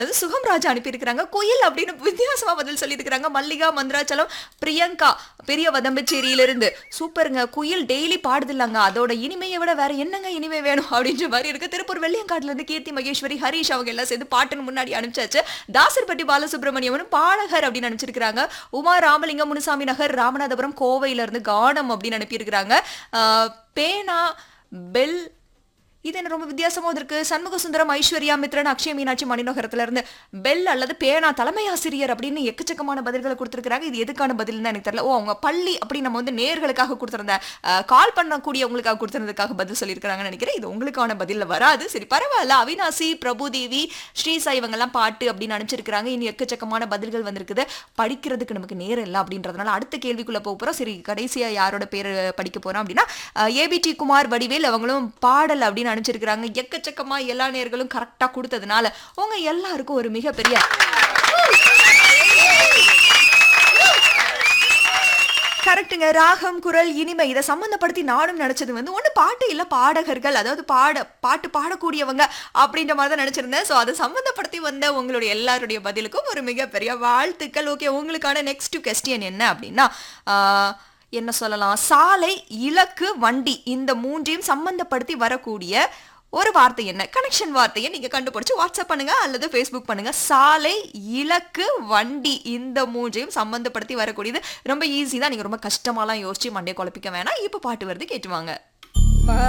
அது சுகம் ராஜா அனுப்பியிருக்கிறாங்க குயில் அப்படின்னு வித்தியாசமா பதில் சொல்லியிருக்கிறாங்க மல்லிகா மந்திராச்சலம் பிரியங்கா பெரிய வதம்பச்சேரியிலிருந்து சூப்பருங்க குயில் டெய்லி பாடுதில்லாங்க அதோட இனிமையை விட வேற என்னங்க இனிமை வேணும் அப்படின்ற மாதிரி இருக்கு திருப்பூர் வெள்ளியங்காட்டுல இருந்து கீர்த்தி மகேஸ்வரி ஹரீஷ் அவங்க எல்லாம் சேர்ந்து பாட்டுன்னு முன்னாடி அனுப்பிச்சாச்சு தாசர்பட்டி பாலசுப்ரமணியமும் பாடகர் அப்படின்னு அனுப்பிச்சிருக்காங்க உமா ராமலிங்கம் முனுசாமி நகர் ராமநாதபுரம் கோவையில இருந்து கானம் அப்படின்னு அனுப்பியிருக்கிறாங்க ஆஹ் பேனா பெல் இது என்ன ரொம்ப வித்தியாசமா இருக்கு சண்முக சுந்தரம் ஐஸ்வர்யா மித்ரன் அக்ஷய மீனாட்சி மணிநகரத்துல இருந்து பெல் அல்லது பேனா தலைமை ஆசிரியர் அப்படின்னு எக்கச்சக்கமான பதில்களை கொடுத்துருக்காங்க இது எதுக்கான பதில்னு எனக்கு தெரியல ஓ அவங்க பள்ளி அப்படி நம்ம வந்து நேர்களுக்காக கொடுத்திருந்த கால் பண்ணக்கூடியவங்களுக்காக கொடுத்திருந்ததுக்காக பதில் சொல்லியிருக்காங்கன்னு நினைக்கிறேன் இது உங்களுக்கான பதில்ல வராது சரி பரவாயில்ல அவினாசி பிரபுதேவி ஸ்ரீ சாய் இவங்கெல்லாம் பாட்டு அப்படின்னு அனுப்பிச்சிருக்காங்க இனி எக்கச்சக்கமான பதில்கள் வந்திருக்குது படிக்கிறதுக்கு நமக்கு நேரம் இல்லை அப்படின்றதுனால அடுத்த கேள்விக்குள்ள போக போறோம் சரி கடைசியா யாரோட பேர் படிக்க போறோம் அப்படின்னா ஏபிடி குமார் வடிவேல் அவங்களும் பாடல் அப்படின்னு அனுப்பிச்சிருக்கிறாங்க எக்கச்சக்கமா எல்லா நேர்களும் கரெக்டா கொடுத்ததுனால உங்க எல்லாருக்கும் ஒரு மிகப்பெரிய கரெக்டுங்க ராகம் குரல் இனிமை இதை சம்மந்தப்படுத்தி நானும் நினைச்சது வந்து ஒன்று பாட்டு இல்லை பாடகர்கள் அதாவது பாட பாட்டு பாடக்கூடியவங்க அப்படின்ற மாதிரி தான் நினைச்சிருந்தேன் ஸோ அதை சம்மந்தப்படுத்தி வந்த உங்களுடைய எல்லாருடைய பதிலுக்கும் ஒரு மிகப்பெரிய வாழ்த்துக்கள் ஓகே உங்களுக்கான நெக்ஸ்ட் கொஸ்டின் என்ன அப்படின்னா ஆஹ், என்ன சொல்லலாம் சாலை இலக்கு வண்டி இந்த மூன்றையும் சம்பந்தப்படுத்தி வரக்கூடிய ஒரு வார்த்தை என்ன கனெக்ஷன் வார்த்தையை நீங்க கண்டுபிடிச்சு வாட்ஸ்அப் பண்ணுங்க அல்லது ஃபேஸ்புக் பண்ணுங்க சாலை இலக்கு வண்டி இந்த மூன்றையும் சம்பந்தப்படுத்தி வரக்கூடியது ரொம்ப ஈஸி தான் நீங்க ரொம்ப கஷ்டமாலாம் யோசிச்சு மண்டே குழப்பிக்க வேணாம் இப்போ பாட்டு வருது கேட்டுவாங்க